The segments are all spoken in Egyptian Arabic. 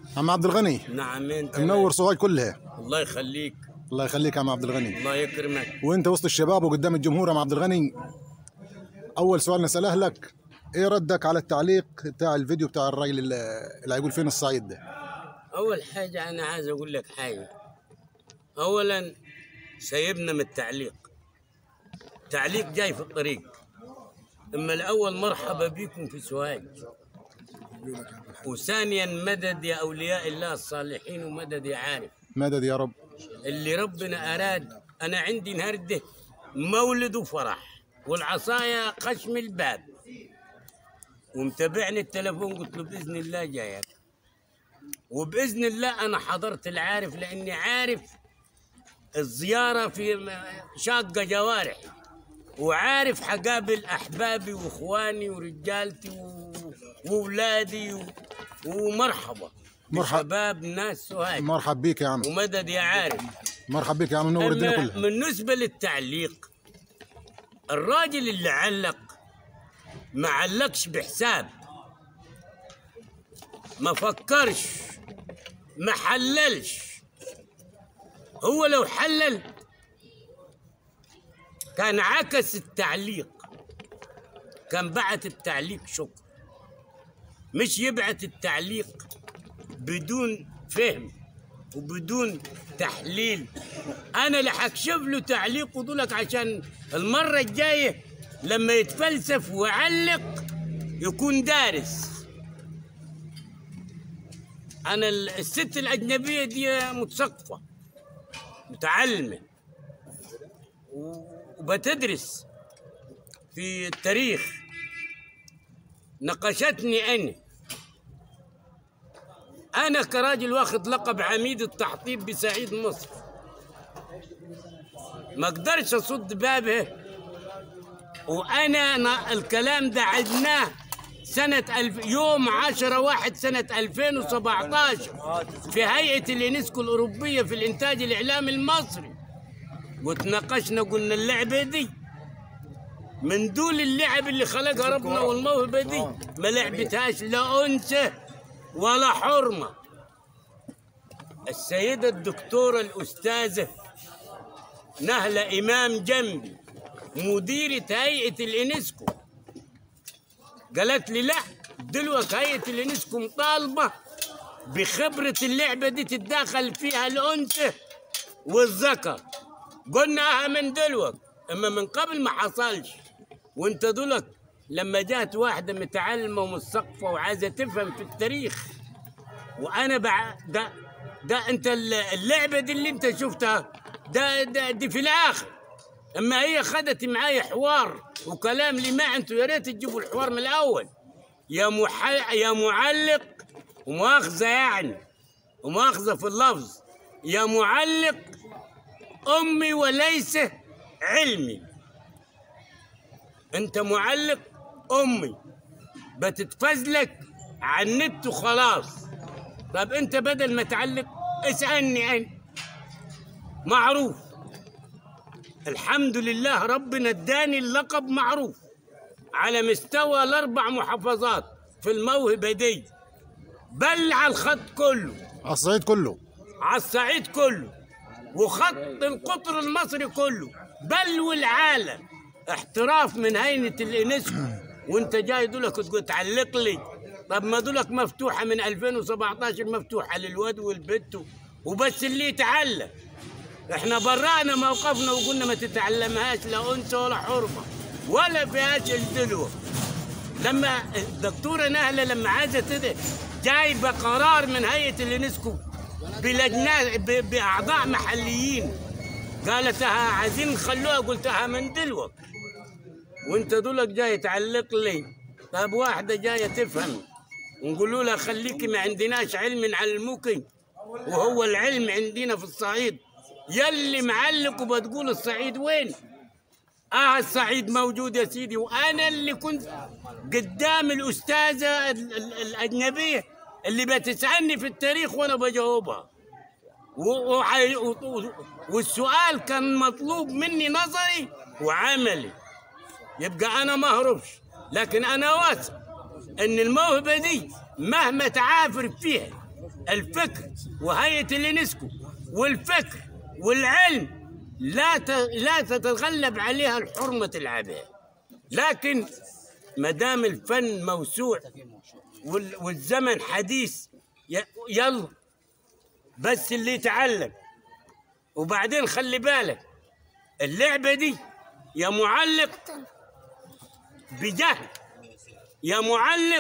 عم عبد الغني نعم انت منور سوهاج كلها الله يخليك الله يخليك يا عم عبد الغني الله يكرمك وانت وسط الشباب وقدام الجمهور يا عم عبد الغني اول سؤال نساله لك ايه ردك على التعليق بتاع الفيديو بتاع الراجل اللي اللي هيقول فين الصعيد ده اول حاجه انا عايز اقول لك حاجه اولا سيبنا من التعليق تعليق جاي في الطريق اما الاول مرحبا بكم في سوهاج وثانيا مدد يا اولياء الله الصالحين ومدد يا عارف مدد يا رب اللي ربنا اراد انا عندي النهارده مولد وفرح والعصايه خشم الباب ومتابعني التليفون قلت له باذن الله جايك وباذن الله انا حضرت العارف لاني عارف الزياره في م- شاقه جوارحي وعارف حقابل احبابي واخواني ورجالتي و- واولادي و- ومرحبا مرحب. شباب ناس سوهاج مرحب بيك يا عم ومدد يا عارف مرحب بيك يا عم منور الدنيا أما كلها بالنسبة للتعليق الراجل اللي علق ما علقش بحساب ما فكرش ما حللش هو لو حلل كان عكس التعليق كان بعت التعليق شكر مش يبعت التعليق بدون فهم وبدون تحليل انا اللي حكشف له تعليق ودولك عشان المره الجايه لما يتفلسف ويعلق يكون دارس انا ال- الست الاجنبيه دي متثقفه متعلمه و- وبتدرس في التاريخ نقشتني انا انا كراجل واخد لقب عميد التحطيب بسعيد مصر ما اقدرش اصد بابه وانا نا- الكلام ده عدناه سنة ألف يوم عشرة واحد سنة 2017 في هيئة اليونسكو الأوروبية في الإنتاج الإعلامي المصري وتناقشنا قلنا اللعبة دي من دول اللعب اللي خلقها ربنا والموهبة دي ما لعبتهاش لا أنثى ولا حرمة السيدة الدكتورة الأستاذة نهلة إمام جنبي مديرة هيئة اليونسكو قالت لي لا دلوقتي هيئة اليونسكو مطالبة بخبرة اللعبة دي تتداخل فيها الأنثى والذكر قلناها من دلوقتي اما من قبل ما حصلش وانت دولك لما جات واحده متعلمه ومثقفه وعايزه تفهم في التاريخ وانا بع... ده ده انت الل- اللعبه دي اللي انت شفتها ده, ده دي في الاخر اما هي خدت معايا حوار وكلام لي ما انتوا يا ريت تجيبوا الحوار من الاول يا مح... يا معلق ومؤاخذه يعني ومؤاخذه في اللفظ يا معلق امي وليس علمي انت معلق امي بتتفزلك على النت وخلاص طب انت بدل ما تعلق اسالني انا معروف الحمد لله ربنا اداني اللقب معروف على مستوى الاربع محافظات في الموهبه دي بل على الخط كله على الصعيد كله على الصعيد كله وخط القطر المصري كله بل والعالم احتراف من هيئة اليونسكو وانت جاي دولك تقول تعلق لي طب ما دولك مفتوحة من 2017 مفتوحة للواد والبت وبس اللي يتعلم احنا برانا موقفنا وقلنا ما تتعلمهاش لا انثى ولا حرمة ولا فيهاش الدلوة لما الدكتورة نهلة لما عايزة تد- جايبة قرار من هيئة اليونسكو بلجنة ب- بأعضاء محليين قالت ها عايزين نخلوها قلتها من دلوقتي وانت دولك جاي تعلق لي طب واحدة جاية تفهم ونقولوا لها خليكي ما عندناش علم نعلموكي وهو العلم عندنا في الصعيد يلي معلق وبتقول الصعيد وين اه الصعيد موجود يا سيدي وانا اللي كنت قدام الاستاذه ال- ال- الاجنبيه اللي بتسالني في التاريخ وانا بجاوبها و- وحي- و- و- والسؤال كان مطلوب مني نظري وعملي يبقى انا ما اهربش لكن انا واثق ان الموهبه دي مهما تعافر فيها الفكر وهيئة اليونسكو والفكر والعلم لا ت... لا تتغلب عليها الحرمة العباء لكن ما دام الفن موسوع وال... والزمن حديث ي... يلا بس اللي يتعلم وبعدين خلي بالك اللعبة دي يا معلق بجهل يا معلق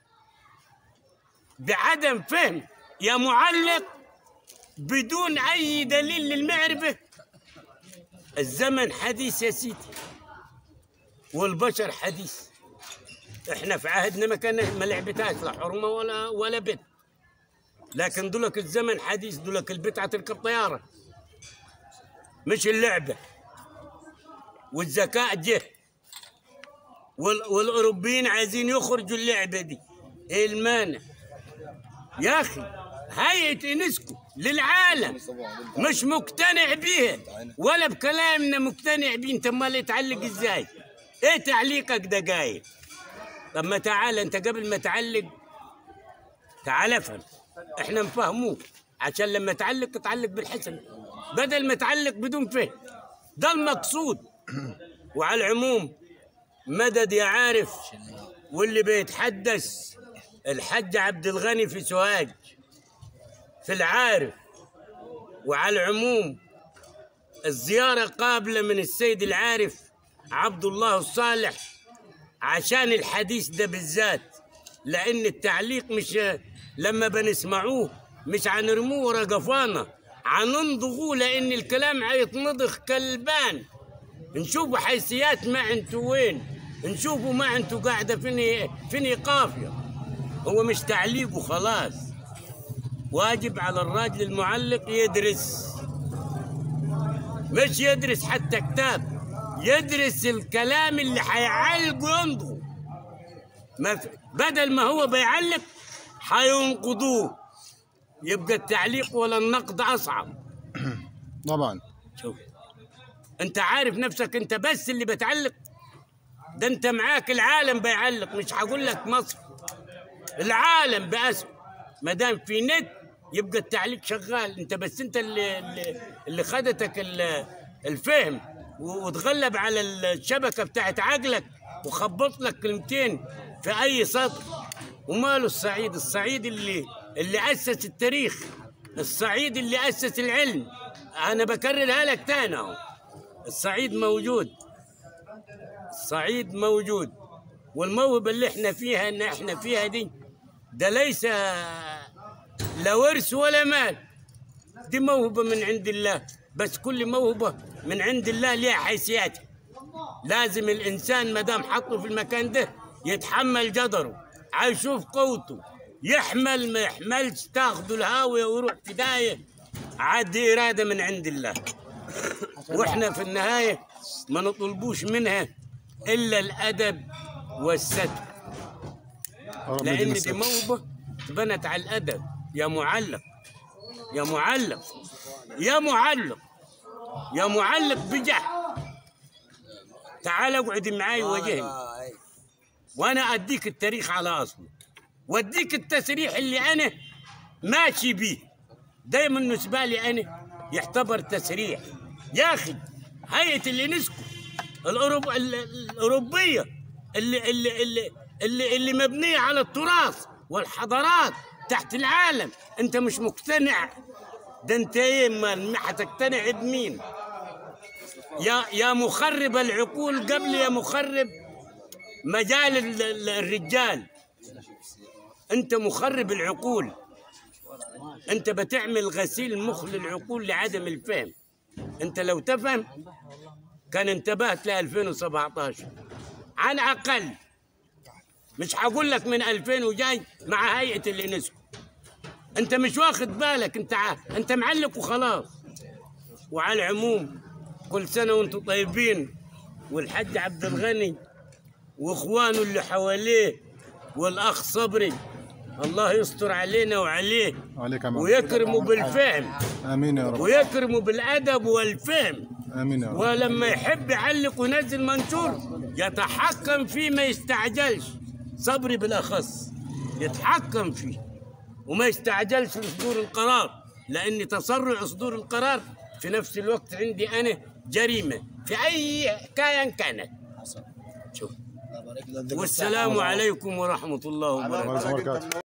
بعدم فهم يا معلق بدون أي دليل للمعرفة الزمن حديث يا سيدي والبشر حديث احنا في عهدنا ما كان ما لعبتهاش لا حرمه ولا ولا بت لكن دولك الزمن حديث دولك البتعة تركب طيارة مش اللعبة والذكاء جه وال- والأوروبيين عايزين يخرجوا اللعبة دي ايه المانع يا أخي هيئة يونسكو للعالم مش مقتنع بيها ولا بكلامنا مقتنع بيه انت امال يتعلق ازاي ايه تعليقك دقايق طب ما تعال انت قبل ما تعلق تعال افهم احنا نفهموك عشان لما تعلق تعلق بالحسن بدل ما تعلق بدون فهم ده المقصود وعلى العموم مدد يا عارف واللي بيتحدث الحج عبد الغني في سوهاج في العارف وعلى العموم الزيارة قابلة من السيد العارف عبد الله الصالح عشان الحديث ده بالذات لأن التعليق مش لما بنسمعوه مش هنرموه ورا قفانا هننضغوه لأن الكلام هيتنضخ كالبان نشوفوا حيثيات ما انتوا وين نشوفوا ما انتوا قاعدة فين فين قافية هو مش تعليق وخلاص واجب على الراجل المعلق يدرس مش يدرس حتى كتاب يدرس الكلام اللي حيعلق وينضغه ما في بدل ما هو بيعلق حينقضوه يبقى التعليق ولا النقد اصعب طبعا شوف انت عارف نفسك انت بس اللي بتعلق ده انت معاك العالم بيعلق مش هقول لك مصر العالم باسم ما دام في نت يبقى التعليق شغال انت بس انت اللي اللي, اللي خدتك ال- الفهم و- وتغلب على الشبكه بتاعت عقلك وخبط لك كلمتين في اي سطر وماله الصعيد الصعيد اللي اللي اسس التاريخ الصعيد اللي اسس العلم انا بكررها لك تاني اهو الصعيد موجود الصعيد موجود والموهبة اللي احنا فيها ان احنا فيها دي ده ليس لا ورث ولا مال دي موهبة من عند الله بس كل موهبة من عند الله ليها حيثياتها لازم الانسان ما دام حطه في المكان ده يتحمل قدره هيشوف قوته يحمل ما يحملش تاخده الهاوية ويروح في داية عاد دي إرادة من عند الله واحنا في النهاية ما نطلبوش منها إلا الأدب والستر رب لأن يدينا دي الستر. موهبة بنت على الأدب يا معلق يا معلق يا معلق يا معلق بجح تعال اقعد معاي وجهني وانا اديك التاريخ على اصله واديك التسريح اللي انا ماشي بيه دايما بالنسبه لي انا يعتبر تسريح يا اخي هيئه اليونسكو الأوروب... ال- الاوروبيه اللي اللي اللي اللي, اللي مبنيه على التراث والحضارات تحت العالم انت مش مقتنع ده انت ايه ما ما هتقتنع بمين يا يا مخرب العقول قبل يا مخرب مجال ال- ال- الرجال انت مخرب العقول انت بتعمل غسيل مخ للعقول لعدم الفهم انت لو تفهم كان انتبهت ل 2017 على الاقل مش هقول لك من 2000 وجاي مع هيئه اليونسكو انت مش واخد بالك انت ع... انت معلق وخلاص وعلى العموم كل سنه وانتم طيبين والحج عبد الغني واخوانه اللي حواليه والاخ صبري الله يستر علينا وعليه عليك يا عم ويكرمه بالفهم امين يا رب ويكرمه بالادب والفهم امين يا رب ولما يحب يعلق وينزل منشور يتحكم فيه ما يستعجلش صبري بالاخص يتحكم فيه وما يستعجلش في صدور القرار لان تسرع صدور القرار في نفس الوقت عندي انا جريمه في اي حكايه كانت حصل شوف الله يبارك لك. والسلام عليكم ورحمه الله وبركاته الله يبارك فيك.